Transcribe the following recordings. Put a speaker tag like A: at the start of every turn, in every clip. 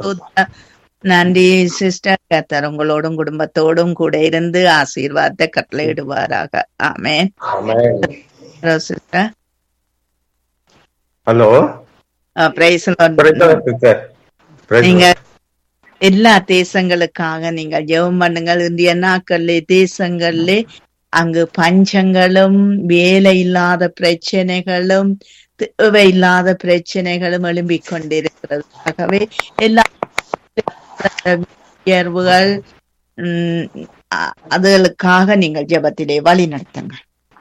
A: ஸ்தோத்திரம். நன்றி சிஸ்டர் கத்தர் உங்களோடும் குடும்பத்தோடும் கூட இருந்து ஆசீர்வாதத்தை கட்டளையிடுவாராக amen
B: amen
A: sister
B: hello
A: praise
B: sister
A: நீங்க எல்லா தேசங்களுக்காக நீங்கள் ஜெபம் பண்ணுங்கள் இந்திய நாட்கள்ல தேசங்கள்ல அங்கு பஞ்சங்களும் வேலை இல்லாத பிரச்சனைகளும் தேவையில்லாத பிரச்சனைகளும் எழும்பிக் கொண்டிருக்கிறது ஆகவே எல்லா உயர்வுகள் உம், அ- அதுகளுக்காக நீங்கள் ஜெபத்திலே வழி நடத்துங்க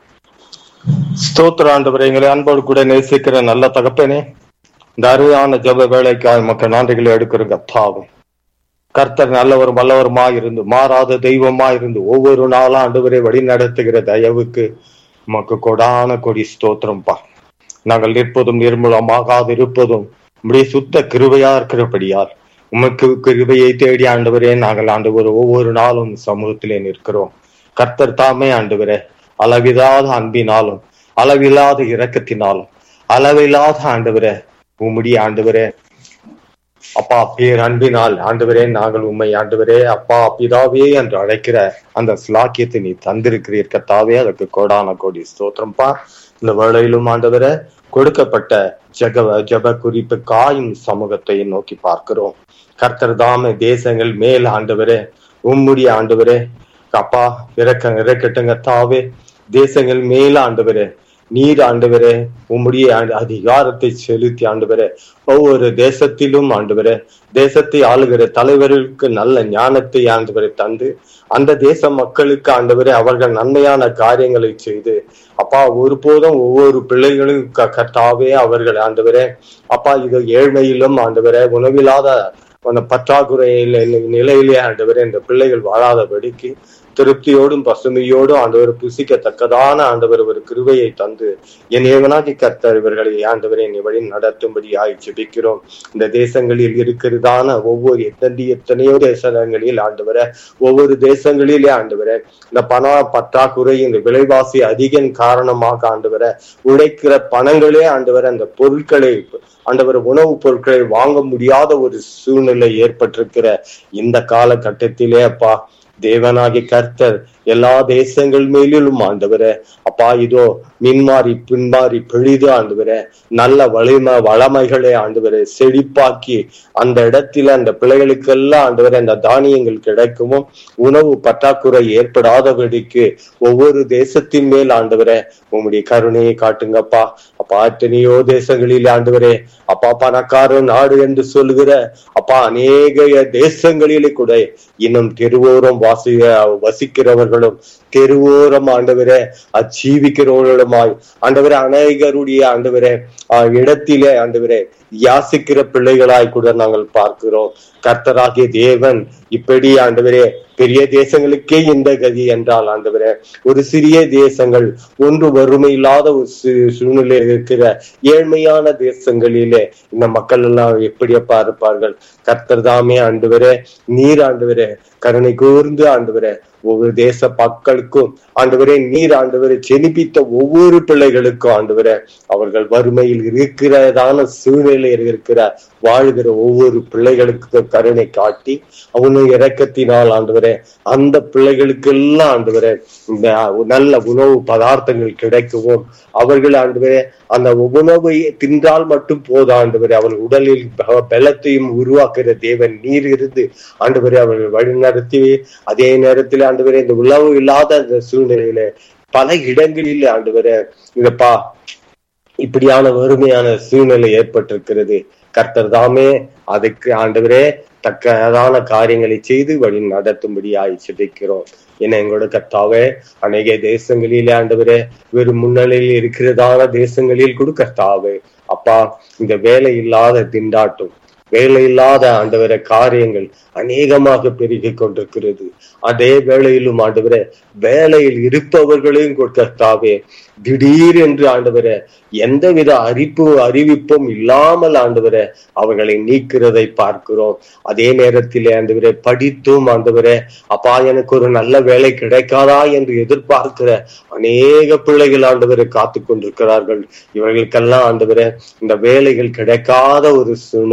B: ஸ்தோத்திர ஆண்டவரே எங்களை அன்போடு கூட நேசிக்கிற நல்ல தகப்பனே இந்த அருமையான ஜெப வேலைக்காய் மக்கள் நன்றிகளை எடுக்கிறோங்க தாவும் கர்த்தர் நல்லவரும் வல்லவருமா இருந்து மாறாத தெய்வமா இருந்து ஒவ்வொரு நாளும் ஆண்டவரை வழி நடத்துகிற தயவுக்கு உமக்கு கொடான கொடி ஸ்தோத்திரம்பா நாங்கள் நிற்பதும் நிர்மூலமாகாது இருப்பதும் உம்முடைய சுத்த கிருபையா இருக்கிறபடியால் உமக்கு கிருபையை தேடி ஆண்டவரே நாங்கள் ஆண்டவர் ஒவ்வொரு நாளும் சமூகத்திலே நிற்கிறோம் கர்த்தர் தாமே ஆண்டவரே அளவில்லாத அன்பினாலும் அளவில்லாத இரக்கத்தினாலும் அளவில்லாத ஆண்டவரே உம்முடைய ஆண்டவரே அப்பா பேர் அன்பினால் ஆண்டவரே நாங்கள் உண்மை ஆண்டவரே அப்பா பிதாவே என்று அழைக்கிற அந்த ஸ்லாக்கியத்தை நீ தந்திருக்கிறீர் கத்தாவே அதற்கு கோடான கோடி ஸ்தோத்திரம்பா இந்த வேளையிலும் ஆண்டவரே கொடுக்கப்பட்ட ஜெக ஜெப குறிப்பு காயும் சமூகத்தை நோக்கி பார்க்கிறோம் கர்த்தர் தாமே தேசங்கள் மேல் ஆண்டவரே உம்முடைய ஆண்டவரே அப்பா இறக்க இறக்கட்டுங்க தாவே தேசங்கள் மேல ஆண்டவரே நீர் ஆண்டவரே உம்முடைய ஆண்டு- அதிகாரத்தை செலுத்தி ஆண்டவரே ஒவ்வொரு தேசத்திலும் ஆண்டவரே தேசத்தை ஆளுகிற தலைவர்களுக்கு நல்ல ஞானத்தை ஆண்டவரை தந்து அந்த தேச மக்களுக்கு ஆண்டவரே அவர்கள் நன்மையான காரியங்களை செய்து அப்பா ஒருபோதும் ஒவ்வொரு பிள்ளைகளும் க- கர்த்தாவே அவர்கள் ஆண்டவரே அப்பா இது ஏழ்மையிலும் ஆண்டவரே உணவில்லாத அந்த பற்றாக்குறையில நிலையிலே ஆண்டவரே இந்த பிள்ளைகள் வாழாதபடிக்கு திருப்தியோடும் பசுமையோடும் ஆண்டவர் புசிக்கத்தக்கதான ஆண்டவர் ஒரு கிருபையை தந்து என் ஏவனாகி கர்த்தர் இவர்களை ஆண்டவரை நீ வழி நடத்தும்படியாய் ஜெபிக்கிறோம் இந்த தேசங்களில் இருக்கிறதான ஒவ்வொரு எத்தனை எத்தனையோ தேசங்களில் ஆண்டவர ஒவ்வொரு தேசங்களிலே ஆண்டவர இந்த பண பற்றாக்குறை இந்த விலைவாசி அதிகம் காரணமாக ஆண்டவர உழைக்கிற பணங்களே ஆண்டவர அந்த பொருட்களை ஆண்டவர் உணவுப் பொருட்களை வாங்க முடியாத ஒரு சூழ்நிலை ஏற்பட்டிருக்கிற இந்த காலகட்டத்திலே அப்பா தேவனாகி கர்த்தர் எல்லா தேசங்கள் மேலிலும் ஆண்டவரே அப்பா இதோ மின்மாறி பின்மாறி பிழிது ஆண்டவரே நல்ல வலிமை வளமைகளை ஆண்டவரே செழிப்பாக்கி அந்த இடத்துல அந்த பிள்ளைகளுக்கெல்லாம் ஆண்டவரே அந்த தானியங்கள் கிடைக்கவும் உணவு பற்றாக்குறை ஏற்படாதபடிக்கு ஒவ்வொரு தேசத்தின் மேல் ஆண்டவரே உம்முடைய கருணையை காட்டுங்கப்பா அப்பா எத்தனையோ தேசங்களில் ஆண்டவரே அப்பா பணக்கார நாடு என்று சொல்லுகிற அப்பா அநேக தேசங்களிலே கூட இன்னும் தெருவோரம் வாசி வசிக்கிறவர்களும் தெருவோரம் ஆண்டவரே அஜீவிக்கிறவர்களுமாய் ஆண்டவரே அநேகருடைய ஆண்டவரே ஆஹ் இடத்திலே ஆண்டவரே யாசிக்கிற பிள்ளைகளாய் கூட நாங்கள் பார்க்கிறோம் கர்த்தராகிய தேவன் இப்படி ஆண்டவரே பெரிய தேசங்களுக்கே இந்த கதி என்றால் ஆண்டவரே ஒரு சிறிய தேசங்கள் ஒன்று வறுமை இல்லாத ஒரு சூ- சூழ்நிலையில் இருக்கிற ஏழ்மையான தேசங்களிலே இந்த மக்கள் எல்லாம் எப்படியப்பா இருப்பார்கள் கர்த்தர் தாமே ஆண்டவரே நீர் ஆண்டவரே கருணை கூர்ந்து ஆண்டவரே ஒவ்வொரு தேச மக்களுக்கும் ஆண்டவரே நீர் ஆண்டவரை ஜெனிப்பித்த ஒவ்வொரு பிள்ளைகளுக்கும் ஆண்டவரே அவர்கள் வறுமையில் இருக்கிறதான சூழ்நிலையில் இருக்கிற வாழ்கிற ஒவ்வொரு பிள்ளைகளுக்கு கருணை காட்டி அவனும் இரக்கத்தினால் ஆண்டவரே அந்த பிள்ளைகளுக்கு எல்லாம் ஆண்டவரே இந்த நல்ல உணவு பதார்த்தங்கள் கிடைக்கவும் அவர்கள் ஆண்டவரே அந்த உணவை தின்றால் மட்டும் போதும் ஆண்டவரே அவர்கள் உடலில் ப- பலத்தையும் உருவாக்குற தேவன் நீர் இருந்து ஆண்டவரே அவர்கள் வழிநடத்தி அதே நேரத்தில் ஆண்டவரே இந்த உணவு இல்லாத அந்த சூழ்நிலையில பல இடங்களில் ஆண்டவரே இதப்பா இப்படியான வறுமையான சூழ்நிலை ஏற்பட்டிருக்கிறது கர்த்தர் தாமே அதுக்கு ஆண்டவரே தக்கதான காரியங்களை செய்து வழி நடத்தும்படியாய் சிதைக்கிறோம் என எங்களோட கர்த்தாவே அநேக தேசங்களிலே ஆண்டவரே வெறும் முன்னிலையில் இருக்கிறதான தேசங்களில் கூட கர்த்தாவே அப்பா இந்த வேலை இல்லாத திண்டாட்டம் வேலை இல்லாத ஆண்டவர காரியங்கள் அநேகமாக பெருகிக் கொண்டிருக்கிறது அதே வேளையிலும் ஆண்டவரே வேலையில் இருப்பவர்களையும் கர்த்தாவே திடீர் என்று ஆண்டவரே எந்தவித அறிப்பு அறிவிப்பும் இல்லாமல் ஆண்டவரே அவர்களை நீக்கிறதை பார்க்கிறோம் அதே நேரத்திலே ஆண்டவரே படித்தும் ஆண்டவரே அப்பா எனக்கு ஒரு நல்ல வேலை கிடைக்காதா என்று எதிர்பார்க்கிற அநேக பிள்ளைகள் ஆண்டவரை காத்து கொண்டிருக்கிறார்கள் இவர்களுக்கெல்லாம் ஆண்டவரே இந்த வேலைகள் கிடைக்காத ஒரு சூழ்நிலையில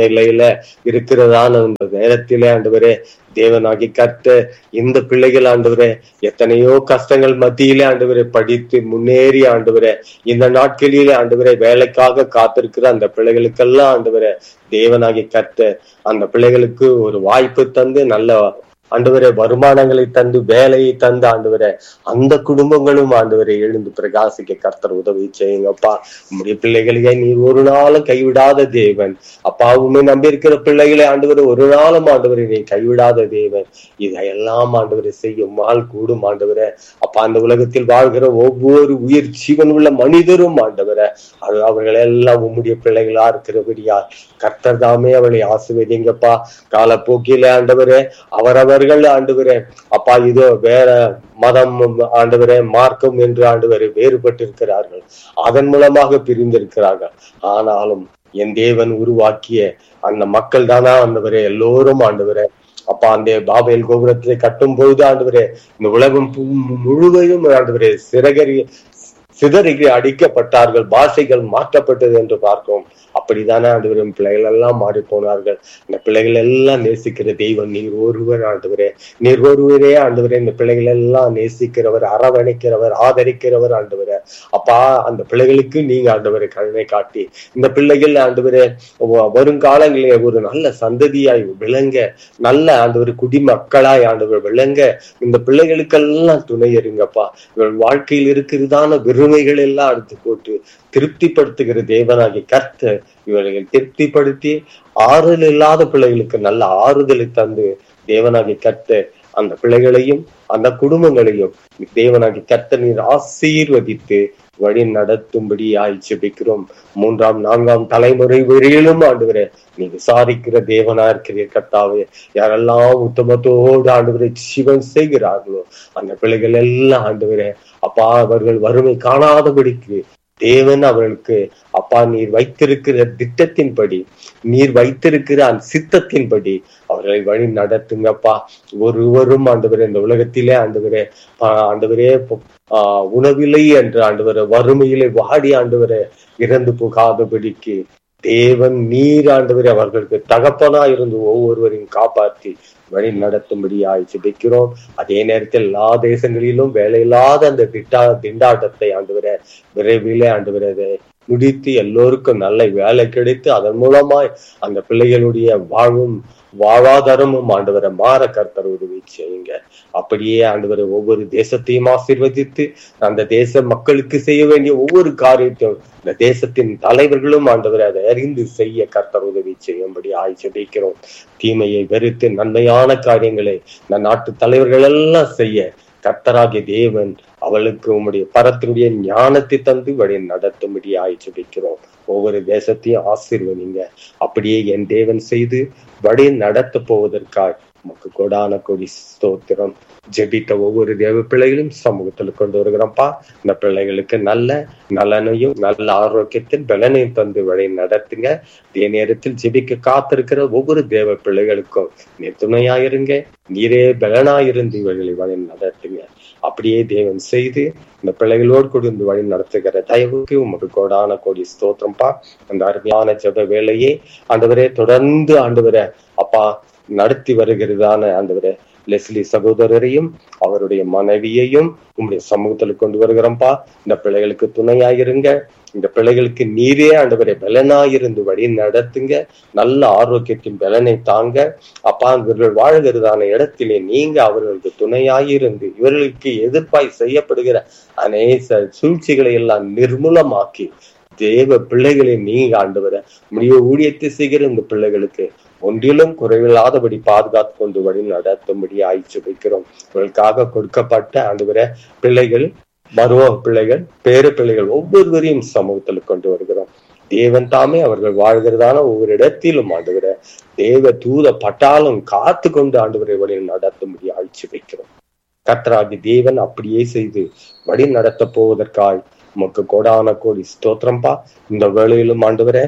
B: இருக்கிறதான இந்த நேரத்திலே ஆண்டவரே தேவனாகி கர்த்த இந்த பிள்ளைகள் ஆண்டவரே எத்தனையோ கஷ்டங்கள் மத்தியிலே ஆண்டவரை படித்து முன்னேறி ஆண்டவரே இந்த நாட்களிலே ஆண்டவரை வேலைக்காக காத்திருக்கிற அந்த பிள்ளைகளுக்கெல்லாம் ஆண்டவரை தேவனாகி கர்த்த அந்த பிள்ளைகளுக்கு ஒரு வாய்ப்பு தந்து நல்ல ஆண்டவரே வருமானங்களை தந்து வேலையை தந்து ஆண்டவரே அந்த குடும்பங்களும் ஆண்டவரை எழுந்து பிரகாசிக்க கர்த்தர் உதவி செய்யுங்கப்பா உம்முடைய பிள்ளைகளையே நீர் ஒரு நாளும் கைவிடாத தேவன் அப்பா உண்மை நம்பி இருக்கிற பிள்ளைகளை ஆண்டவரை ஒரு நாளும் ஆண்டவரை நீ கைவிடாத தேவன் இதையெல்லாம் ஆண்டவரை செய்யும் ஆள் கூடும் ஆண்டவரை அப்பா அந்த உலகத்தில் வாழ்கிற ஒவ்வொரு உயிர் ஜீவன் உள்ள மனிதரும் ஆண்டவரை அது அவர்கள் எல்லாம் உம்முடைய பிள்ளைகளா இருக்கிறபடியா கர்த்தர் தாமே அவளை ஆசுவதிங்கப்பா காலப்போக்கில ஆண்டவரே அவரவர்கள் ஆண்டவரே அப்பா இதோ வேற மதம் ஆண்டவரே மார்க்கம் என்று ஆண்டவரை வேறுபட்டிருக்கிறார்கள் அதன் மூலமாக பிரிந்திருக்கிறார்கள் ஆனாலும் என் தேவன் உருவாக்கிய அந்த மக்கள் தானா ஆண்டவரே எல்லோரும் ஆண்டவரே அப்பா அந்த பாபேல் கோபுரத்தை கட்டும் பொழுது ஆண்டவரே இந்த உலகம் பு- முழுவதும் ஆண்டவரே சிறகரி சிதறி அடிக்கப்பட்டார்கள் பாஷைகள் மாற்றப்பட்டது என்று பார்க்கிறோம் அப்படித்தானே ஆண்டவரே பிள்ளைகள் எல்லாம் மாறி போனார்கள் இந்த பிள்ளைகள் எல்லாம் நேசிக்கிற தெய்வம் நீர் ஒருவர் ஆண்டவரே நீர் ஒருவரே ஆண்டவரே இந்த பிள்ளைகள் எல்லாம் நேசிக்கிறவர் அரவணைக்கிறவர் ஆதரிக்கிறவர் ஆண்டவரே அப்பா அந்த பிள்ளைகளுக்கு நீங்க ஆண்டவரை கருணை காட்டி இந்த பிள்ளைகள் ஆண்டவரே வ- வருங்காலங்களிலே ஒரு நல்ல சந்ததியாய் விளங்க நல்ல ஆண்டவர் குடிமக்களாய் ஆண்டவர் விளங்க இந்த பிள்ளைகளுக்கெல்லாம் துணை இருங்கப்பா இவள் வாழ்க்கையில் இருக்கிறதான வெறுமைகள் எல்லாம் எடுத்து போட்டு திருப்திப்படுத்துகிற தேவனாகி கர்த்த இவர்கள் திருப்திப்படுத்தி ஆறுதல் இல்லாத பிள்ளைகளுக்கு நல்ல ஆறுதலை தந்து தேவனாகி கர்த்த அந்த பிள்ளைகளையும் அந்த குடும்பங்களையும் தேவனாகி கர்த்த நீர் ஆசீர்வதித்து வழி நடத்தும்படி ஜெபிக்கிறோம் மூன்றாம் நான்காம் தலைமுறை வரையிலும் ஆண்டவரே நீ விசாரிக்கிற தேவனா இருக்கிறீர் கர்த்தாவே யாரெல்லாம் உத்தமத்தோடு ஆண்டவரை சிவன் செய்கிறார்களோ அந்த பிள்ளைகள் எல்லாம் ஆண்டவரே அப்பா அவர்கள் வறுமை காணாதபடிக்கு தேவன் அவர்களுக்கு அப்பா நீர் வைத்திருக்கிற திட்டத்தின்படி நீர் வைத்திருக்கிற அந்த சித்தத்தின்படி அவர்களை வழி நடத்துங்கப்பா ஒருவரும் ஆண்டவரே இந்த உலகத்திலே ஆண்டவரே ஆஹ் ஆண்டவரே பொ- ஆஹ் உணவில்லை என்று ஆண்டவரே வறுமையிலே வாடி ஆண்டவரே இறந்து போகாதபடிக்கு தேவன் நீர் ஆண்டவரே அவர்களுக்கு தகப்பனா இருந்து ஒவ்வொருவரையும் காப்பாற்றி வழி நடத்தும்படியாய் ஜெபிக்கிறோம் அதே நேரத்தில் எல்லா தேசங்களிலும் வேலையில்லாத அந்த திட்டா திண்டாட்டத்தை ஆண்டவரே விரைவிலே ஆண்டவரே அதை முடித்து எல்லோருக்கும் நல்ல வேலை கிடைத்து அதன் மூலமாய் அந்த பிள்ளைகளுடைய வாழ்வும் வாழ்வாதாரமும் ஆண்டவரை மாற கர்த்தர் உதவி செய்யுங்க அப்படியே ஆண்டவரை ஒவ்வொரு தேசத்தையும் ஆசீர்வதித்து அந்த தேச மக்களுக்கு செய்ய வேண்டிய ஒவ்வொரு காரியத்தையும் இந்த தேசத்தின் தலைவர்களும் ஆண்டவரை அதை அறிந்து செய்ய கர்த்தர் உதவி செய்யும்படி ஆய்ச்சபிக்கிறோம் தீமையை வெறுத்து நன்மையான காரியங்களை இந்த நாட்டு தலைவர்கள் எல்லாம் செய்ய கர்த்தராகிய தேவன் அவளுக்கு உம்முடைய பரத்தினுடைய ஞானத்தை தந்து வழி நடத்தும்படி ஆய்ச்சபிக்கிறோம் ஒவ்வொரு தேசத்தையும் ஆசீர்வதிங்க அப்படியே என் தேவன் செய்து வழி நடத்த போவதற்காய் உமக்கு கொடான கொடி ஸ்தோத்திரம் ஜெபித்த ஒவ்வொரு தேவ பிள்ளைகளும் சமூகத்துல கொண்டு வருகிறோம்ப்பா இந்த பிள்ளைகளுக்கு நல்ல நலனையும் நல்ல ஆரோக்கியத்தின் பலனையும் தந்து வழி நடத்துங்க அதே நேரத்தில் ஜெபிக்க காத்திருக்கிற ஒவ்வொரு தேவ பிள்ளைகளுக்கும் நீர் துணையாயிருங்க நீரே பலனாயிருந்து இவர்களை வழி நடத்துங்க அப்படியே தேவன் செய்து இந்த பிள்ளைகளோடு கூட இந்த வழி நடத்துகிற தயவுக்கு உமக்கு கோடான கோடி ஸ்தோத்திரம்ப்பா அந்த அருமையான ஜெப வேலையை ஆண்டவரே தொடர்ந்து ஆண்டவரே அப்பா நடத்தி வருகிறதான ஆண்டவரே லெஸ்லி சகோதரரையும் அவருடைய மனைவியையும் உங்களுடைய சமூகத்துல கொண்டு வருகிறோம்ப்பா இந்த பிள்ளைகளுக்கு துணையாயிருங்க இந்த பிள்ளைகளுக்கு நீரே ஆண்டவரை பலனாயிருந்து வழி நடத்துங்க நல்ல ஆரோக்கியத்தின் பலனை தாங்க அப்பா இவர்கள் வாழ்கிறதான இடத்திலே நீங்க அவர்களுக்கு துணையாயிருந்து இவர்களுக்கு எதிர்ப்பாய் செய்யப்படுகிற அநேக சூழ்ச்சிகளை எல்லாம் நிர்மூலமாக்கி தேவ பிள்ளைகளை நீங்க ஆண்டவர முடிய ஊழியத்தை செய்கிற இந்த பிள்ளைகளுக்கு ஒன்றிலும் குறைவில்லாதபடி பாதுகாத்து கொண்டு வழி நடத்தும்படி ஆய்ச்சி வைக்கிறோம் இவர்களுக்காக கொடுக்கப்பட்ட ஆண்டவர பிள்ளைகள் மருவ பிள்ளைகள் பேரு பிள்ளைகள் ஒவ்வொருவரையும் சமூகத்தில் கொண்டு வருகிறோம் தேவன் தாமே அவர்கள் வாழ்கிறதான ஒவ்வொரு இடத்திலும் ஆண்டவர தேவ தூத பட்டாலும் காத்து கொண்டு ஆண்டவரை வழி நடத்தும்படி ஆய்ச்சி வைக்கிறோம் கர்த்தராகி தேவன் அப்படியே செய்து வழி நடத்த போவதற்காய் உமக்கு கோடான கோடி ஸ்தோத்திரம்பா இந்த வேளையிலும் ஆண்டவரே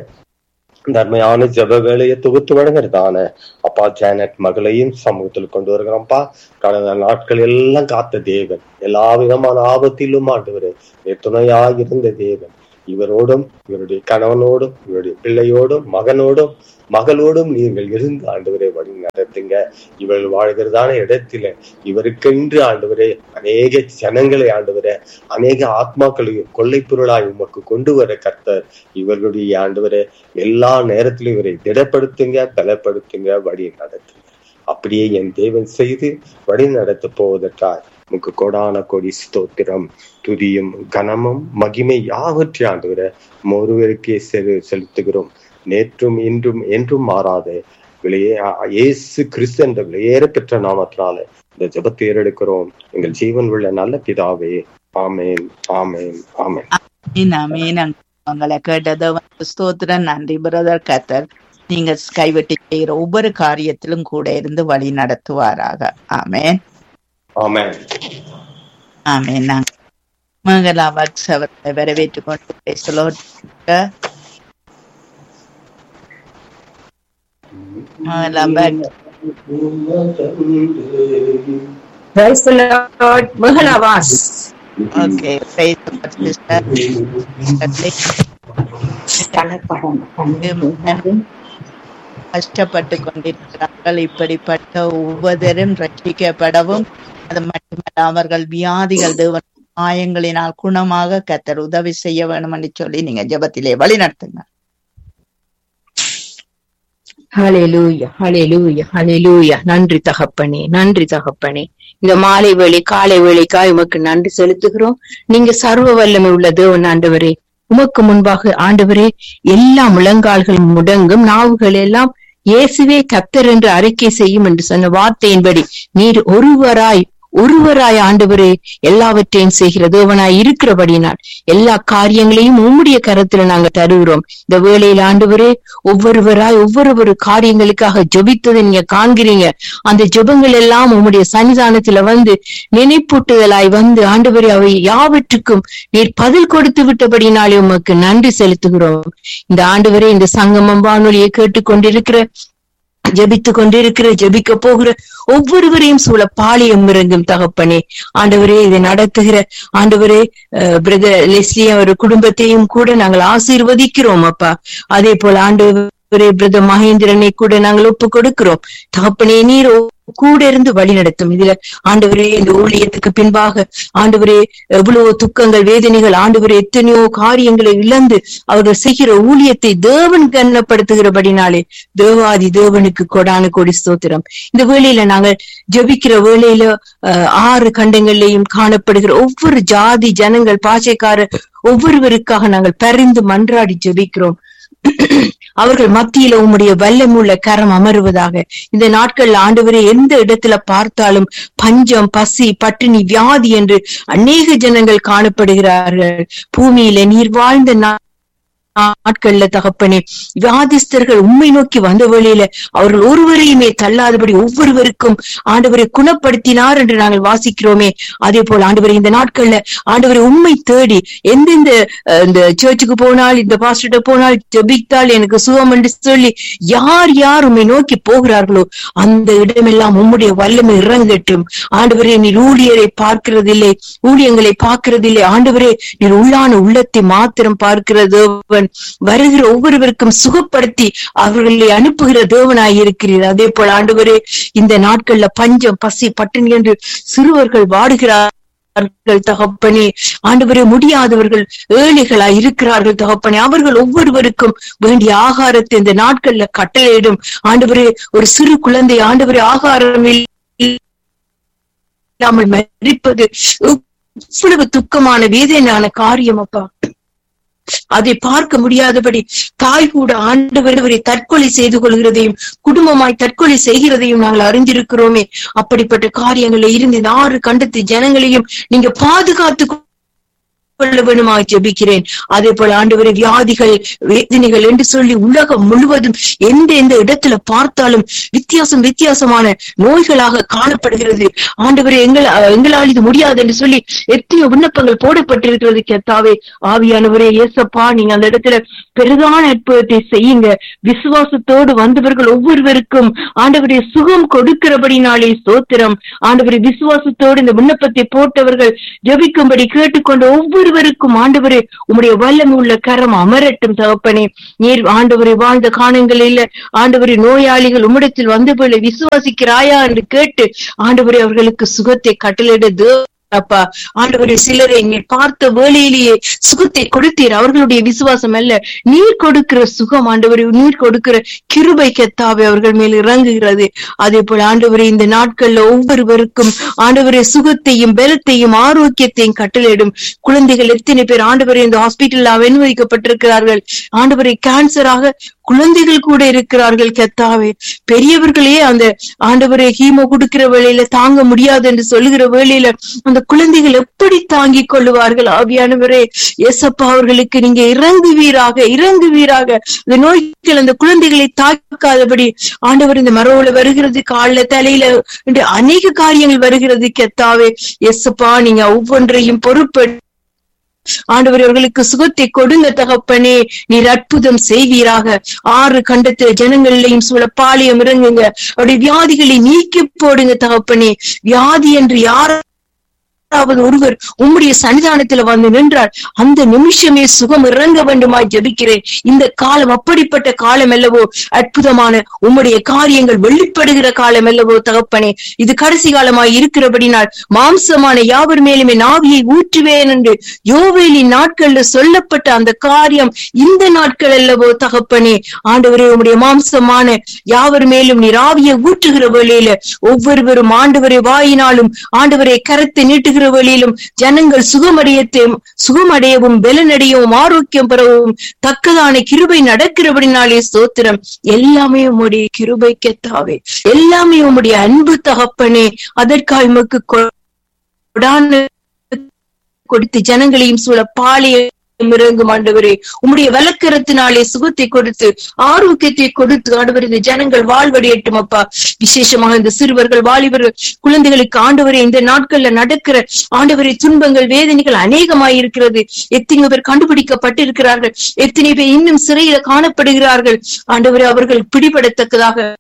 B: தர்மையான ஜப வேலையை தொகுத்து வழங்குறதான அப்பா ஜானட் மகளையும் சமூகத்தில் கொண்டு வருகிறோம்ப்பா கடந்த நாட்கள் எல்லாம் காத்த தேவன் எல்லா விதமான ஆபத்திலும் ஆண்டவரு துணையாக இருந்த தேவன் இவரோடும் இவருடைய கணவனோடும் இவருடைய பிள்ளையோடும் மகனோடும் மகளோடும் நீங்கள் இருந்து ஆண்டவரை வழி நடத்துங்க இவள் வாழ்கிறதான இடத்துல இவருக்கென்று ஆண்டவரே அநேக ஜனங்களை ஆண்டவரே அநேக ஆத்மாக்களையும் கொள்ளை பொருளாய் உமக்கு கொண்டு வர கர்த்தர் இவர்களுடைய ஆண்டவரே எல்லா நேரத்திலும் இவரை திடப்படுத்துங்க பலப்படுத்துங்க வழி நடத்துங்க அப்படியே என் தேவன் செய்து வழி நடத்த போவதற்காய் உமக்கு கொடான கொடி ஸ்தோத்திரம் துதியும் கனமும் மகிமை யாவற்றை ஆண்டவர ஒருவருக்கே செலு செலுத்துகிறோம் நேற்றும் இன்றும் என்றும் மாறாத விலையே இயேசு கிறிஸ்து என்ற விலையேற பெற்ற நாமத்தினால இந்த ஜபத்தை ஏறெடுக்கிறோம் எங்கள் ஜீவன் உள்ள நல்ல பிதாவே ஆமேன் ஆமேன் ஆமேன்
A: ஆமீன், ஆமீன். உங்களை கேட்டது வந்து ஸ்தோத்திரம் நன்றி பிரதர் கத்தர் நீங்க கைவிட்டு செய்கிற ஒவ்வொரு காரியத்திலும் கூட இருந்து வழி நடத்துவாராக ஆமேன்
B: ஆமேன்
A: ஆமேன் நாங்க மங்களா வக்ஸ் அவர்களை வரவேற்றுக் கொண்டு பேசலோம் மங்களா பக்ஸ்
C: Praise the Lord. Mahalabas.
A: Okay sister கஷ்டப்பட்டு கொண்டிருக்கிறார்கள் இப்படிப்பட்ட ஒவ்வொருவரும் ரட்சிக்கப்படவும் அது மட்டுமல்ல அவர்கள் வியாதிகள் தேவன் மாயங்களினால் குணமாக கத்தர் உதவி செய்ய வேண்டும் என்று சொல்லி நீங்க ஜெபத்திலே வழி நடத்துங்க
C: ஹalleluya ஹalleluya ஹalleluya நன்றி தகப்பனே நன்றி தகப்பனே இந்த மாலை வேளை காலை வேளைக்காய் உமக்கு நன்றி செலுத்துகிறோம் நீங்க சர்வ வல்லமை உள்ள தேவன் ஆண்டவரே உமக்கு முன்பாக ஆண்டவரே எல்லா முழங்கால்கள் முடங்கும் நாவுகள் எல்லாம் இயேசுவே கப்தர் என்று அறிக்கை செய்யும் என்று சொன்ன வார்த்தையின்படி நீர் ஒருவராய் ஒருவராய் ஆண்டவரே எல்லாவற்றையும் செய்கிற தேவனாய் இருக்கிறபடினால் எல்லா காரியங்களையும் உம்முடைய கரத்துல நாங்க தருகிறோம் இந்த வேளையில் ஆண்டவரே ஒவ்வொருவராய் ஒவ்வொரு காரியங்களுக்காக ஜெபித்ததை நீங்க காண்கிறீங்க அந்த ஜெபங்கள் எல்லாம் உம்முடைய சன்னிதானத்துல வந்து நினைப்பூட்டுதலாய் வந்து ஆண்டவரே அவை யாவற்றுக்கும் நீர் பதில் கொடுத்து விட்டபடினாலே உமக்கு நன்றி செலுத்துகிறோம் இந்த ஆண்டவரே இந்த சங்கமம் வானொலியை கேட்டுக்கொண்டிருக்கிற ஜெபித்து கொண்டிருக்கிற ஜெபிக்க போகிற ஒவ்வொருவரையும் சூழ பாளையம் இறங்கும் தகப்பனே ஆண்டவரே இதை நடத்துகிற ஆண்டவரே பிரதர் லெஸ்லி அவர் குடும்பத்தையும் கூட நாங்கள் ஆசீர்வதிக்கிறோம் அப்பா அதே போல ஆண்டவரே பிரதர் மகேந்திரனை கூட நாங்கள் ஒப்பு கொடுக்கிறோம் தகப்பனே நீர் கூட இருந்து வழி நடத்தும் இதுல ஆண்டவரே இந்த ஊழியத்துக்கு பின்பாக ஆண்டவரே எவ்வளவு துக்கங்கள் வேதனைகள் ஆண்டவரே எத்தனையோ காரியங்களை இழந்து அவர்கள் செய்கிற ஊழியத்தை தேவன் கண்ணப்படுத்துகிறபடினாலே தேவாதி தேவனுக்கு கொடான கொடி ஸ்தோத்திரம் இந்த வேளையில நாங்கள் ஜபிக்கிற வேளையில ஆறு கண்டங்கள்லையும் காணப்படுகிற ஒவ்வொரு ஜாதி ஜனங்கள் பாசைக்கார ஒவ்வொருவருக்காக நாங்கள் பரிந்து மன்றாடி ஜபிக்கிறோம் அவர்கள் மத்தியில உம்முடைய வல்லமுள்ள கரம் அமருவதாக இந்த நாட்கள்ல ஆண்டவரே எந்த இடத்துல பார்த்தாலும் பஞ்சம் பசி பட்டினி வியாதி என்று அநேக ஜனங்கள் காணப்படுகிறார்கள் பூமியில நீர் வாழ்ந்த நாட்கள்ல தகப்பனே வியாதிஸ்தர்கள் உண்மை நோக்கி வந்த வழியில அவர்கள் ஒருவரையுமே தள்ளாதபடி ஒவ்வொருவருக்கும் ஆண்டவரை குணப்படுத்தினார் என்று நாங்கள் வாசிக்கிறோமே அதே போல ஆண்டவரை இந்த நாட்கள்ல ஆண்டவரை உண்மை தேடி எந்தெந்த இந்த சர்ச்சுக்கு போனால் இந்த பாஸ்டர்கிட்ட போனால் ஜபித்தால் எனக்கு சுகம் என்று சொல்லி யார் யார் உண்மை நோக்கி போகிறார்களோ அந்த இடமெல்லாம் உம்முடைய வல்லமை இறங்கட்டும் ஆண்டவரே நீர் ஊழியரை பார்க்கிறதில்லை ஊழியங்களை பார்க்கிறதில்லை ஆண்டவரே நீர் உள்ளான உள்ளத்தை மாத்திரம் பார்க்கிறது தேவன் வருகிற ஒவ்வொருவருக்கும் சுகப்படுத்தி அவர்களை அனுப்புகிற தேவனாய் இருக்கிறீர் அதே போல ஆண்டவரே இந்த நாட்கள்ல பஞ்சம் பசி பட்டினி என்று சிறுவர்கள் வாடுகிறார் தகப்பனே ஆண்டவரே முடியாதவர்கள் ஏழைகளா இருக்கிறார்கள் தகப்பனே அவர்கள் ஒவ்வொருவருக்கும் வேண்டிய ஆகாரத்தை இந்த நாட்கள்ல கட்டளையிடும் ஆண்டவரே ஒரு சிறு குழந்தை ஆண்டவரே ஆகாரம் இல்லாமல் மறிப்பது இவ்வளவு துக்கமான வேதனையான காரியம் அப்பா அதை பார்க்க முடியாதபடி தாய் கூட ஆண்டவரை தற்கொலை செய்து கொள்கிறதையும் குடும்பமாய் தற்கொலை செய்கிறதையும் நாங்கள் அறிந்திருக்கிறோமே அப்படிப்பட்ட காரியங்களில் இருந்து இந்த ஆறு கண்டத்து ஜனங்களையும் நீங்க பாதுகாத்து கொள்ள வேணுமா ஜெபிக்கிறேன் அதே போல ஆண்டவரை வியாதிகள் வேதனைகள் என்று சொல்லி உலகம் முழுவதும் எந்த எந்த இடத்துல பார்த்தாலும் வித்தியாசம் வித்தியாசமான நோய்களாக காணப்படுகிறது ஆண்டவரை எங்கள் எங்களால் இது முடியாது என்று சொல்லி எத்தனையோ விண்ணப்பங்கள் போடப்பட்டிருக்கிறது கேத்தாவே ஆவியானவரே ஏசப்பா நீங்க அந்த இடத்துல பெரிதான அற்புதத்தை செய்யுங்க விசுவாசத்தோடு வந்தவர்கள் ஒவ்வொருவருக்கும் ஆண்டவருடைய சுகம் கொடுக்கிறபடினாலே சோத்திரம் ஆண்டவரை விசுவாசத்தோடு இந்த விண்ணப்பத்தை போட்டவர்கள் ஜபிக்கும்படி கேட்டுக்கொண்ட ஒவ்வொரு ஒவ்வொருவருக்கும் ஆண்டவரே உம்முடைய வல்லமை உள்ள கரம் அமரட்டும் தகப்பனே நீர் ஆண்டவரை வாழ்ந்த காலங்களில் ஆண்டவரே நோயாளிகள் உம்மிடத்தில் வந்து போல விசுவாசிக்கிறாயா என்று கேட்டு ஆண்டவரே அவர்களுக்கு சுகத்தை கட்டளையிட அப்பா ஆண்டவரே சிலரை நீர் பார்த்த வேளையிலேயே சுகத்தை கொடுத்தீர் அவர்களுடைய விசுவாசம் அல்ல நீர் கொடுக்கிற சுகம் ஆண்டவரே நீர் கொடுக்கிற கிருபை கெத்தாவை அவர்கள் மேல் இறங்குகிறது அதே போல ஆண்டவரே இந்த நாட்கள்ல ஒவ்வொருவருக்கும் ஆண்டவரே சுகத்தையும் பலத்தையும் ஆரோக்கியத்தையும் கட்டளையிடும் குழந்தைகள் எத்தனை பேர் ஆண்டவரே இந்த ஹாஸ்பிட்டல்ல அனுமதிக்கப்பட்டிருக்கிறார்கள் ஆண்டவரை கேன்சராக குழந்தைகள் கூட இருக்கிறார்கள் கெத்தாவே பெரியவர்களே அந்த ஆண்டவரே ஹீமோ கொடுக்கிற வேளையில தாங்க முடியாது என்று சொல்லுகிற வேளையில அந்த குழந்தைகள் எப்படி தாங்கிக் கொள்ளுவார்கள் ஆவியானவரே எசப்பா அவர்களுக்கு நீங்க இறங்குவீராக இறங்குவீராக இந்த நோய்கள் அந்த குழந்தைகளை தாக்காதபடி ஆண்டவர் இந்த மரவுல வருகிறது கால்ல தலையில என்று அநேக காரியங்கள் வருகிறது கெத்தாவே எசப்பா நீங்க ஒவ்வொன்றையும் பொறுப்பெடு ஆண்டவர் அவர்களுக்கு சுகத்தை கொடுங்க தகப்பனே நீர் அற்புதம் செய்வீராக ஆறு கண்டத்துல ஜனங்களிலையும் சூழ பாலியம் இறங்குங்க அவருடைய வியாதிகளை நீக்கி போடுங்க தகப்பனே வியாதி என்று யார யாராவது ஒருவர் உம்முடைய சன்னிதானத்துல வந்து நின்றால் அந்த நிமிஷமே சுகம் இறங்க வேண்டுமாய் ஜெபிக்கிறேன் இந்த காலம் அப்படிப்பட்ட காலம் அல்லவோ அற்புதமான உம்முடைய காரியங்கள் வெளிப்படுகிற காலம் அல்லவோ தகப்பனே இது கடைசி காலமாய் இருக்கிறபடினால் மாம்சமான யாவர் மேலுமே நாவியை ஊற்றுவேன் என்று யோவேலின் நாட்கள்ல சொல்லப்பட்ட அந்த காரியம் இந்த நாட்கள் அல்லவோ தகப்பனே ஆண்டவரே உம்முடைய மாம்சமான யாவர் மேலும் நீர் ஆவியை ஊற்றுகிற வேளையில ஒவ்வொருவரும் ஆண்டவரை வாயினாலும் ஆண்டவரை கரத்தை நீட்டுகிற வழியிலும் ஜனங்கள் சுகமடையத்தையும் சுகமடையவும் பலனடையவும் ஆரோக்கியம் பெறவும் தக்கதான கிருபை நடக்கிறபடினாலே ஸ்தோத்திரம் எல்லாமே உம்முடைய கிருபை கெத்தாவே எல்லாமே உம்முடைய அன்பு தகப்பனே அதற்காக உமக்கு கொடான கொடுத்து ஜனங்களையும் சூழ பாளைய இறங்கும் ஆண்டவரே உம்முடைய வழக்கரத்தினாலே சுகத்தை கொடுத்து ஆரோக்கியத்தை கொடுத்து ஆண்டவர் இந்த ஜனங்கள் வாழ்வடையட்டும் அப்பா விசேஷமாக இந்த சிறுவர்கள் வாலிபர்கள் குழந்தைகளுக்கு ஆண்டவரே இந்த நாட்கள்ல நடக்கிற ஆண்டவரை துன்பங்கள் வேதனைகள் அநேகமாய் இருக்கிறது எத்தனை பேர் கண்டுபிடிக்கப்பட்டிருக்கிறார்கள் எத்தனை பேர் இன்னும் சிறையில காணப்படுகிறார்கள் ஆண்டவரே அவர்கள் பிடிபடத்தக்கதாக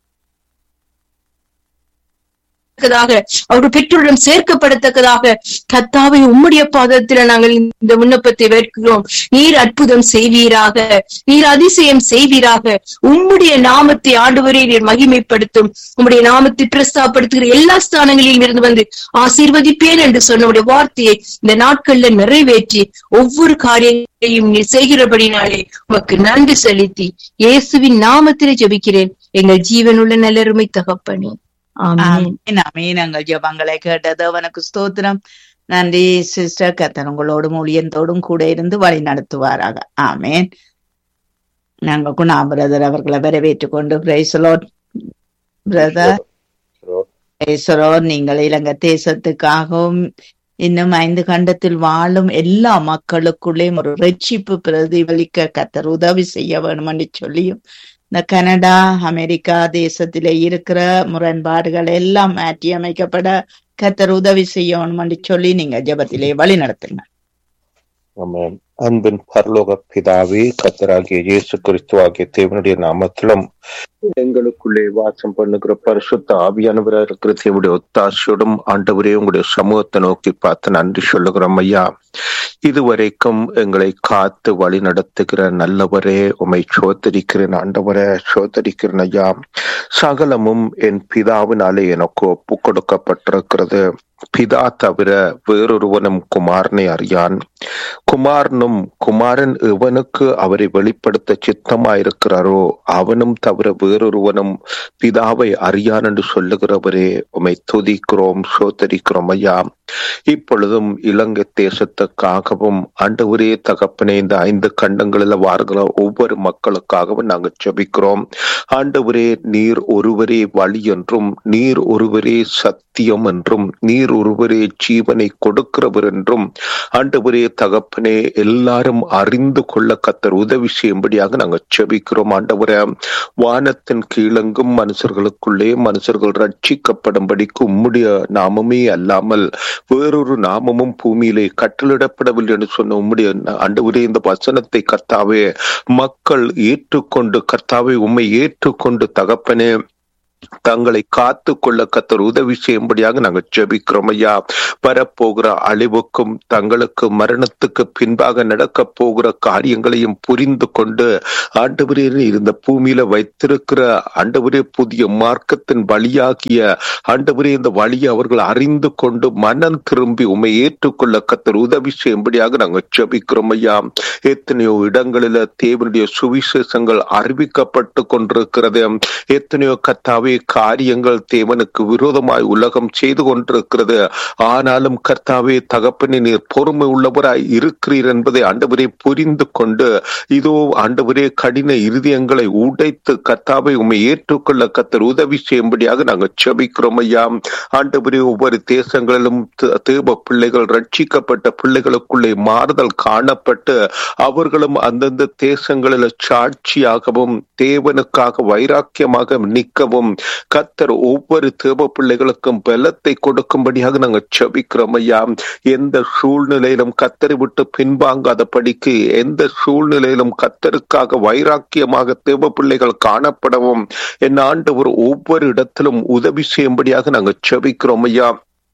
C: அவர்கள் பெற்றோரிடம் சேர்க்கப்படத்தக்கதாக கத்தாவை உம்முடைய பாதத்துல நாங்கள் இந்த விண்ணப்பத்தை வேட்கிறோம் நீர் அற்புதம் செய்வீராக நீர் அதிசயம் செய்வீராக உம்முடைய நாமத்தை ஆண்டவரே நீர் மகிமைப்படுத்தும் உம்முடைய நாமத்தை பிரஸ்தாப்படுத்துகிற எல்லா ஸ்தானங்களிலும் இருந்து வந்து ஆசீர்வதிப்பேன் என்று சொன்ன உடைய வார்த்தையை இந்த நாட்கள்ல நிறைவேற்றி ஒவ்வொரு காரியங்களையும் நீர் செய்கிறபடினாலே உமக்கு நன்றி செலுத்தி இயேசுவின் நாமத்திலே ஜெபிக்கிறேன் எங்கள் ஜீவனுள்ள நல்லருமை தகப்பனே ஆமென்
A: ஆமென் ஆமென் எங்கள் ஜெபங்களை கேட்டது அவனுக்கு ஸ்தோத்திரம் நன்றி சிஸ்டர் கத்தர் உங்களோடும் ஊழியத்தோடும் கூட இருந்து வழி நடத்துவாராக ஆமேன் நாங்க குணா பிரதர் அவர்களை வரவேற்றுக் கொண்டு பிரைசலோட் பிரதர் பிரைசலோ நீங்கள் இலங்கை தேசத்துக்காகவும் இன்னும் ஐந்து கண்டத்தில் வாழும் எல்லா மக்களுக்குள்ளேயும் ஒரு ரட்சிப்பு பிரதிபலிக்க கத்தர் உதவி செய்ய வேணும் என்று சொல்லியும் இந்த கனடா அமெரிக்கா தேசத்திலே இருக்கிற முரண்பாடுகள் எல்லாம் மாற்றி அமைக்கப்பட கத்தர் உதவி செய்யணும் என்று சொல்லி நீங்க ஜெபத்திலே வழி நடத்துங்க
D: ஆமென் அன்பின் பரலோக பிதாவே கத்தராகிய இயேசு கிறிஸ்து ஆகிய தேவனுடைய நாமத்திலும் எங்களுக்குள்ளே வாசம் பண்ணுகிற பரிசுத்த ஆவியானவராக இருக்கிற தேவனுடைய ஒத்தாசையோடும் ஆண்டவரே உங்களுடைய சமூகத்தை நோக்கி பார்த்து நன்றி சொல்லுகிறோம் ஐயா இதுவரைக்கும் எங்களை காத்து வழி நடத்துகிற நல்லவரே உமை சோதரிக்கிறேன் ஆண்டவரே சோதரிக்கிறேன் ஐயா சகலமும் என் பிதாவினாலே எனக்கு ஒப்பு கொடுக்கப்பட்டிருக்கிறது பிதா தவிர வேறொருவனும் குமாரனை அறியான் குமாரனும் குமாரன் எவனுக்கு அவரை வெளிப்படுத்த சித்தமாயிருக்கிறாரோ அவனும் தவிர வேறொருவனும் பிதாவை அறியான் என்று சொல்லுகிறவரே உமை துதிக்கிறோம் சோதரிக்கிறோம் ஐயா இப்பொழுதும் இலங்கை தேசத்துக்காகவும் ஆண்டவரே தகப்பனே இந்த ஐந்து கண்டங்களில் வாருகிற ஒவ்வொரு மக்களுக்காகவும் நாங்கள் ஜெபிக்கிறோம் ஆண்டவரே நீர் ஒருவரே வழி என்றும் நீர் ஒருவரே சத்தியம் என்றும் நீர் ஒருவரே ஜீவனை கொடுக்கிறவர் என்றும் ஆண்டவரே தகப்பனே எல்லாரும் அறிந்து கொள்ள கத்தர் உதவி செய்யும்படியாக நாங்கள் செபிக்கிறோம் ஆண்டவரே வானத்தின் கீழங்கும் மனுஷர்களுக்குள்ளே மனுஷர்கள் ரட்சிக்கப்படும்படிக்கு உம்முடைய நாமமே அல்லாமல் வேறொரு நாமமும் பூமியிலே கட்டளிடப்படவில்லை என்று சொன்ன உம்முடைய ஆண்டவரே இந்த வசனத்தை கர்த்தாவே மக்கள் ஏற்றுக்கொண்டு கர்த்தாவை உம்மை ஏற்றுக்கொண்டு தகப்பனே தங்களை காத்து கொள்ள கத்தர் உதவி செய்யும்படியாக நாங்கள் ஜெபிக்கிறோம் ஐயா வரப்போகிற அழிவுக்கும் தங்களுக்கு மரணத்துக்கு பின்பாக நடக்க போகிற காரியங்களையும் புரிந்து கொண்டு ஆண்டவரே இருந்த பூமியில வைத்திருக்கிற ஆண்டவரே புதிய மார்க்கத்தின் வழியாகிய ஆண்டவரே இந்த வழியை அவர்கள் அறிந்து கொண்டு மனம் திரும்பி உண்மை ஏற்றுக்கொள்ள கத்தர் உதவி செய்யும்படியாக நாங்கள் ஜெபிக்கிறோம் ஐயா எத்தனையோ இடங்களில தேவனுடைய சுவிசேஷங்கள் அறிவிக்கப்பட்டு கொண்டிருக்கிறது எத்தனையோ கத்தாவே காரியங்கள் தேவனுக்கு விரோதமாய் உலகம் செய்து கொண்டிருக்கிறது ஆனாலும் கர்த்தாவே தகப்பனே நீர் பொறுமை உள்ளவராய் இருக்கிறீர் என்பதை ஆண்டவரே புரிந்து கொண்டு இதோ ஆண்டவரே கடின இருதயங்களை உடைத்து கர்த்தாவை உண்மை ஏற்றுக்கொள்ள கத்தர் உதவி செய்யும்படியாக நாங்கள் செபிக்கிறோம் ஐயா ஆண்டவரே ஒவ்வொரு தேசங்களிலும் த- தேவ பிள்ளைகள் ரட்சிக்கப்பட்ட பிள்ளைகளுக்குள்ளே மாறுதல் காணப்பட்டு அவர்களும் அந்தந்த தேசங்களில் சாட்சியாகவும் தேவனுக்காக வைராக்கியமாக நிற்கவும் கத்தர் ஒவ்வொரு தேவ பிள்ளைகளுக்கும் பலத்தை கொடுக்கும்படியாக நாங்கள் செபிக்கிறோம் ஐயா எந்த சூழ்நிலையிலும் கத்தரை விட்டு பின்வாங்காத படிக்கு எந்த சூழ்நிலையிலும் கத்தருக்காக வைராக்கியமாக தேவ பிள்ளைகள் காணப்படவும் என் ஆண்டவர் ஒவ்வொரு இடத்திலும் உதவி செய்யும்படியாக நாங்கள் செபிக்கிறோம் ஐயா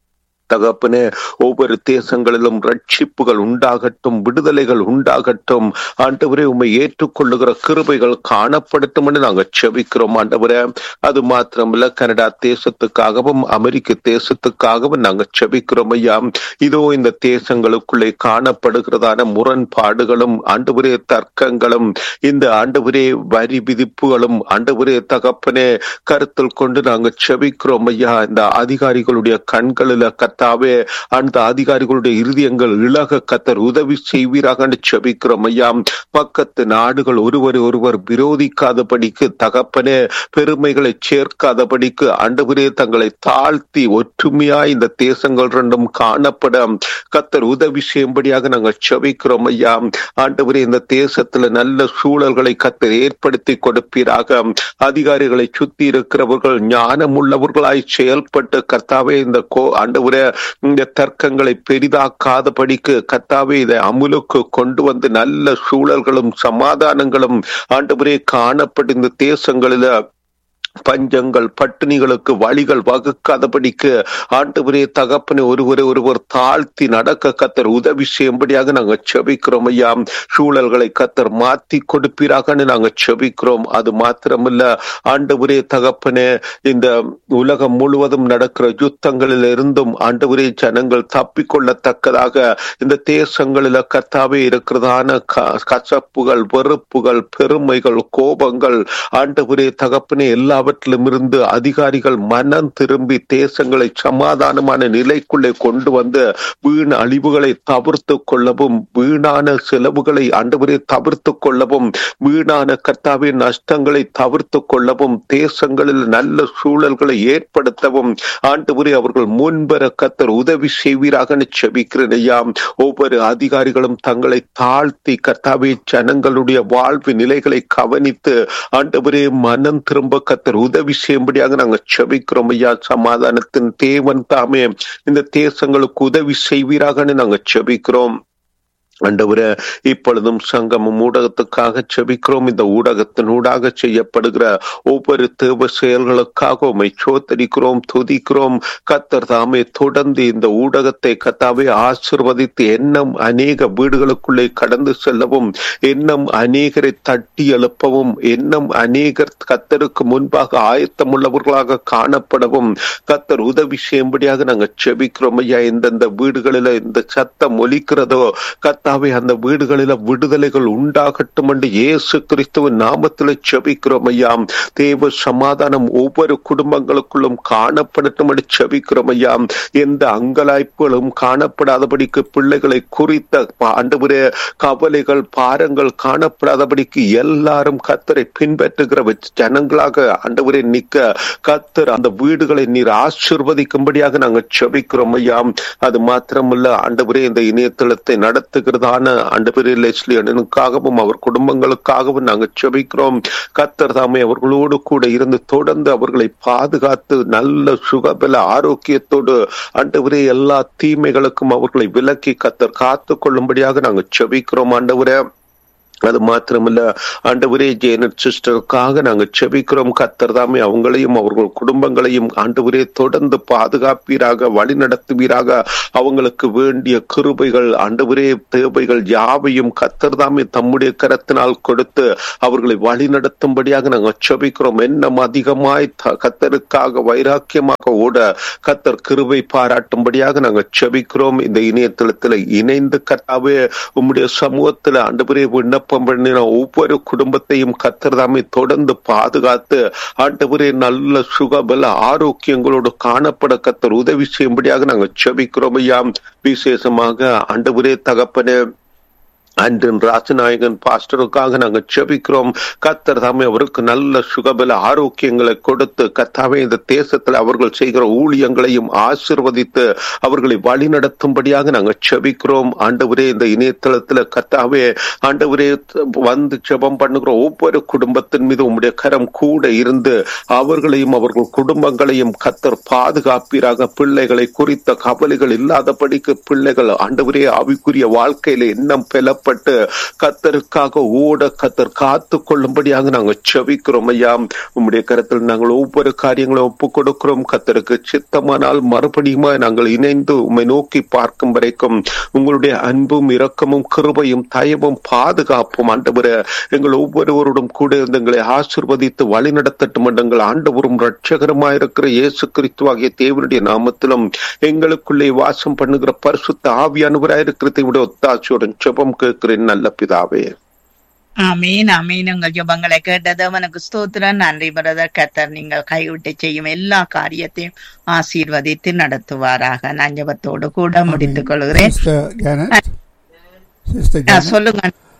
D: தகப்பனே ஒவ்வொரு தேசங்களிலும் ரட்சிப்புகள் உண்டாகட்டும் விடுதலைகள் உண்டாகட்டும் ஆண்டவரே உண்மை ஏற்றுக்கொள்ளுகிற கிருபைகள் காணப்படட்டும் என்று நாங்கள் செபிக்கிறோம் ஆண்டவரே அது மாத்திரமல்ல கனடா தேசத்துக்காகவும் அமெரிக்க தேசத்துக்காகவும் நாங்கள் செபிக்கிறோம் ஐயா இதோ இந்த தேசங்களுக்குள்ளே காணப்படுகிறதான முரண்பாடுகளும் ஆண்டவரே தர்க்கங்களும் இந்த ஆண்டவரே வரி விதிப்புகளும் ஆண்டவரே தகப்பனே கருத்தில் கொண்டு நாங்கள் செபிக்கிறோம் ஐயா இந்த அதிகாரிகளுடைய கண்களில கத்தாவே அந்த அதிகாரிகளுடைய இருதயங்கள் இலக கத்தர் உதவி செய்வீராக என்று செபிக்கிறோம் ஐயா பக்கத்து நாடுகள் ஒருவர் ஒருவர் விரோதிக்காதபடிக்கு தகப்பனே பெருமைகளை சேர்க்காதபடிக்கு ஆண்டவரே தங்களை தாழ்த்தி ஒற்றுமையாய் இந்த தேசங்கள் ரெண்டும் காணப்பட கத்தர் உதவி செய்யும்படியாக நாங்கள் செபிக்கிறோம் ஐயா ஆண்டவரே இந்த தேசத்துல நல்ல சூழல்களை கத்தர் ஏற்படுத்தி கொடுப்பீராக அதிகாரிகளை சுத்தி இருக்கிறவர்கள் ஞானம் உள்ளவர்களாய் செயல்பட்டு கர்த்தாவே இந்த கோ ஆண்டவரே இந்த தர்க்கங்களை பெரிதாக்காதபடிக்கு கர்த்தாவே இதை அமுலுக்கு கொண்டு வந்து நல்ல சூழல்களும் சமாதானங்களும் ஆண்டவரே காணப்பட்ட இந்த தேசங்களில பஞ்சங்கள் பட்டினிகளுக்கு வழிகள் வகுக்காதபடிக்கு ஆண்டவரே தகப்பனை ஒருவரை ஒருவர் தாழ்த்தி நடக்க கத்தர் உதவி செய்யும்படியாக நாங்கள் செபிக்கிறோம் ஐயா சூழல்களை கத்தர் மாத்தி கொடுப்பீராகன்னு நாங்கள் செபிக்கிறோம் அது மாத்திரமல்ல ஆண்டவரே தகப்பனே இந்த உலகம் முழுவதும் நடக்கிற யுத்தங்களில் இருந்தும் ஆண்டவரே ஜனங்கள் தப்பிக்கொள்ளத்தக்கதாக இந்த தேசங்களில கத்தாவே இருக்கிறதான க- கசப்புகள் வெறுப்புகள் பெருமைகள் கோபங்கள் ஆண்டவரே தகப்பனே எல்லாவற்றிலும் இருந்து அதிகாரிகள் மனம் திரும்பி தேசங்களை சமாதானமான நிலைக்குள்ளே கொண்டு வந்து வீண் அழிவுகளை தவிர்த்து கொள்ளவும் வீணான செலவுகளை ஆண்டவரே தவிர்த்து கொள்ளவும் வீணான கர்த்தாவே நஷ்டங்களை தவிர்த்து கொள்ளவும் தேசங்களில் நல்ல சூழல்களை ஏற்படுத்தவும் ஆண்டவரே அவர்கள் முன்பெற கத்தர் உதவி செய்வீராக செபிக்கிறேன் ஐயா ஒவ்வொரு அதிகாரிகளும் தங்களை தாழ்த்தி கர்த்தாவே ஜனங்களுடைய வாழ்வு நிலைகளை கவனித்து ஆண்டவரே மனம் திரும்ப கத்தர் உதவி செய்யும்படியாக நாங்கள் செபிக்கிறோம் ஐயா சமாதானத்தின் தேவன் தாமே இந்த தேசங்களுக்கு உதவி செய்வீராக நாங்கள் செபிக்கிறோம் ஆண்டவரே இப்பொழுதும் சங்கமம் ஊடகத்துக்காக செபிக்கிறோம் இந்த ஊடகத்தின் ஊடாக செய்யப்படுகிற ஒவ்வொரு தேவ செயல்களுக்காக உம்மை சோத்தரிக்கிறோம் துதிக்கிறோம் கத்தர் தாமே தொடர்ந்து இந்த ஊடகத்தை கத்தாவே ஆசிர்வதித்து எண்ணம் அநேக வீடுகளுக்குள்ளே கடந்து செல்லவும் எண்ணம் அநேகரை தட்டி எழுப்பவும் எண்ணம் அநேகர் கத்தருக்கு முன்பாக ஆயத்தமுள்ளவர்களாக காணப்படவும் கத்தர் உதவி செய்யும்படியாக நாங்கள் செபிக்கிறோம் ஐயா எந்தெந்த வீடுகளில இந்த சத்தம் ஒலிக்கிறதோ கத்தாவே அந்த வீடுகளில விடுதலைகள் உண்டாகட்டும் என்று இயேசு கிறிஸ்துவின் நாமத்தில் செபிக்கிறோம் ஐயா தேவ சமாதானம் ஒவ்வொரு குடும்பங்களுக்குள்ளும் காணப்படட்டும் என்று செபிக்கிறோம் ஐயா எந்த அங்கலாய்ப்புகளும் காணப்படாதபடிக்கு பிள்ளைகளை குறித்த ஆண்டவரே கவலைகள் பாரங்கள் காணப்படாதபடிக்கு எல்லாரும் கத்தரை பின்பற்றுகிற ஜனங்களாக ஆண்டவரே நிக்க கத்தர் அந்த வீடுகளை நீர் ஆசிர்வதிக்கும்படியாக நாங்கள் செபிக்கிறோம் ஐயா அது மாத்திரமல்ல ஆண்டவரே இந்த இணையதளத்தை நடத்துகிறதான ஆண்டவரே லெஸ்லி அண்ணனுக்காகவும் அவர் குடும்பங்களுக்காகவும் நாங்கள் செபிக்கிறோம் கத்தர் தாமே அவர்களோடு கூட இருந்து தொடர்ந்து அவர்களை பாதுகாத்து நல்ல சுகபல ஆரோக்கியத்தோடு ஆண்டவரே எல்லா தீமைகளுக்கும் அவர்களை விலக்கி கத்தர் காத்து கொள்ளும்படியாக நாங்கள் செபிக்கிறோம் ஆண்டவரே அது மாத்திரமல்ல ஆண்டவரே ஜெயனட் சிஸ்டருக்காக நாங்க செபிக்கிறோம் கத்தர் தாமே அவங்களையும் அவர்கள் குடும்பங்களையும் ஆண்டவரே தொடர்ந்து பாதுகாப்பீராக வழி நடத்துவீராக அவங்களுக்கு வேண்டிய கிருபைகள் ஆண்டவரே தேவைகள் யாவையும் கத்தர் தாமே தம்முடைய கரத்தினால் கொடுத்து அவர்களை வழி நடத்தும்படியாக நாங்க செபிக்கிறோம் என்னம் அதிகமாய் த- கத்தருக்காக வைராக்கியமாக ஓட கத்தர் கிருபை பாராட்டும்படியாக நாங்க செபிக்கிறோம் இந்த இணையதளத்துல இணைந்து கத்தாவே உம்முடைய சமூகத்துல ஆண்டவரே விண்ணப்பம் பண்ணின ஒவ்வொரு குடும்பத்தையும் கத்தர் தாமே தொடர்ந்து பாதுகாத்து ஆண்டவரே நல்ல சுகபல ஆரோக்கியங்களோடு காணப்பட கத்தர் உதவி செய்யும்படியாக நாங்க செபிக்கிறோம் ஐயா விசேஷமாக ஆண்டவரே தகப்பனே அன்றின் ராஜநாயகன் பாஸ்டருக்காக நாங்க செபிக்கிறோம் கத்தர் தாமே அவருக்கு நல்ல சுகபல ஆரோக்கியங்களை கொடுத்து கத்தாவே இந்த தேசத்துல அவர்கள் செய்கிற ஊழியங்களையும் ஆசிர்வதித்து அவர்களை வழி நடத்தும்படியாக நாங்க செபிக்கிறோம் ஆண்டவரே இந்த இணையதளத்துல கத்தாவே ஆண்டவரே வந்து ஜெபம் பண்ணுகிற ஒவ்வொரு குடும்பத்தின் மீது உம்முடைய கரம் கூட இருந்து அவர்களையும் அவர்கள் குடும்பங்களையும் கத்தர் பாதுகாப்பீராக பிள்ளைகளை குறித்த கவலைகள் இல்லாதபடிக்கு பிள்ளைகள் ஆண்டவரே ஆவிக்குரிய வாழ்க்கையில எண்ணம் பெலப்பட்டு கத்தருக்காக ஓட கத்தர் காத்து கொள்ளும்படியாக நாங்க செபிக்கிறோம் ஐயா உம்முடைய கருத்தில் நாங்கள் ஒவ்வொரு காரியங்களும் ஒப்பு கொடுக்கிறோம் கத்தருக்கு சித்தமானால் மறுபடியும் நாங்கள் இணைந்து உம்மை நோக்கி பார்க்கும் வரைக்கும் உங்களுடைய அன்பும் இரக்கமும் கிருபையும் தயவும் பாதுகாப்பும் ஆண்டவரே எங்கள் ஒவ்வொருவரோடும் கூட இருந்து எங்களை ஆசிர்வதித்து வழி நடத்தட்டும் எங்கள் ஆண்டவரும் ரட்சகருமாயிருக்கிற இயேசு கிறிஸ்துவாகிய தேவனுடைய நாமத்திலும் எங்களுக்குள்ளே வாசம் பண்ணுகிற பரிசுத்த ஆவியானவராயிருக்கிறதை விட ஒத்தாட்சியுடன் செபம் கேட்கிறேன் நல்ல பிதாவே
A: ஆமீன் ஆமீன் உங்கள் ஜெபங்களை கேட்டது அவனுக்கு ஸ்தோத்திரம் நன்றி பிரதர் கத்தர் நீங்கள் கைவிட்டு செய்யும் எல்லா காரியத்தையும் ஆசீர்வதித்து நடத்துவாராக நான் ஜெபத்தோடு கூட முடித்துக் கொள்கிறேன்
E: சிஸ்டர் ஜானட் சிஸ்டர்
A: ஆ,
E: ஜானட்
A: சொல்லுங்க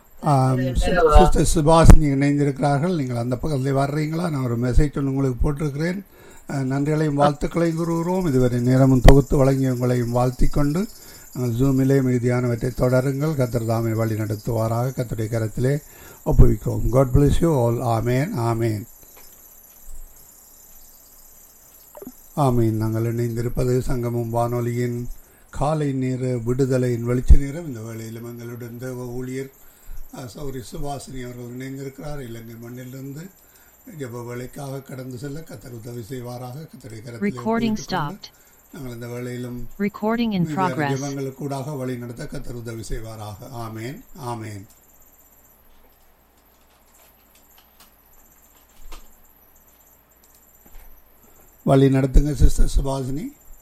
E: சிஸ்டர் சுபாஷினி இணைந்திருக்கிறார்கள் நீங்கள் அந்த பக்கத்தில் வர்றீங்களா நான் ஒரு மெசேஜ் ஒன்று உங்களுக்கு போட்டிருக்கிறேன் அஹ், நன்றிகளையும் வாழ்த்துக்களையும் கூறுகிறோம் இதுவரை நேரமும் தொகுத்து வழங்கி உங்களையும் வாழ்த்திக் கொண்டு நாங்கள் ஜூமிலே மீதியானவற்றை தொடருங்கள் கத்தர் தாமே வழி நடத்துவாராக கத்தருடைய கரத்திலே ஒப்புவிக்கிறோம் God bless you all amen amen ஆமீன் நாங்கள் இணைந்திருப்பது சங்கமம் வானொலியின் காலை நேர விடுதலையின் வெளிச்ச நேரம் இந்த வேளையிலும் எங்களுடன் தேவ ஊழியர் அஹ், சௌரி சுபாசினி அவர்கள் இணைந்திருக்கிறார் இலங்கை மண்ணிலிருந்து ஜெப வேலைக்காக கடந்து செல்ல கத்தர் உதவி செய்வாராக கத்தரை கரத்திலே
F: Recording
E: ஒப்புவித்துக் கொண்டு
F: stopped.
E: நாங்கள் இந்த வேளையிலும்
F: Recording in progress.
E: ஜெபங்களுக்கூடாக வழி நடத்த கத்தர் உதவி செய்வாராக ஆமேன் ஆமேன் வழி நடத்துங்க சிஸ்டர் சுபாஷினி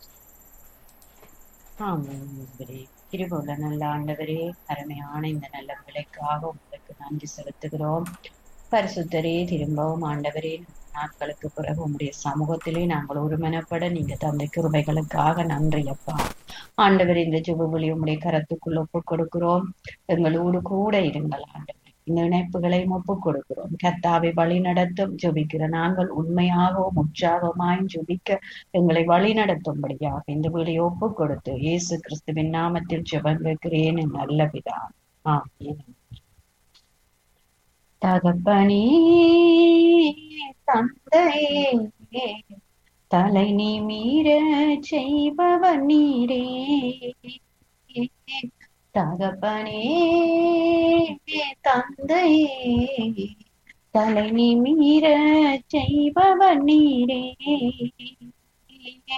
G: ஆமாம் ஆண்டவரே கிருபையுள்ள நல்ல ஆண்டவரே அருமையான இந்த நல்ல விலைக்காக உங்களுக்கு நன்றி செலுத்துகிறோம் பரிசுத்தரே திரும்பவும் ஆண்டவரே நாட்களுக்கு பிறகு உங்களுடைய சமூகத்திலே நாங்கள் ஒருமனப்பட நீங்க தந்தை கிருபைகளுக்காக நன்றி அப்பா ஆண்டவர் இந்த ஜுபபலி உங்களுடைய கரத்துக்குள் ஒப்புக் கொடுக்கிறோம் எங்களோடு கூட இருங்கள் ஆண்டவர் இந்த இணைப்புகளையும் ஒப்புக் கொடுக்கிறோம் கத்தாவை வழி நடத்தும் ஜெபிக்கிற நாங்கள் உண்மையாகவும் உற்சாகமாயும் ஜெபிக்க எங்களை வழி நடத்தும்படியாக இந்த வீடை ஒப்பு கொடுத்து இயேசு கிறிஸ்துவின் நாமத்தில் ஜெபம் கேட்கிறேன் என் நல்ல பிதா ஆமென் தகப்பனே தந்தையே தலை நிமிர செய்பவர் நீரே தகப்பனே தந்தையே தலை நிமிர செய்பவர் நீரே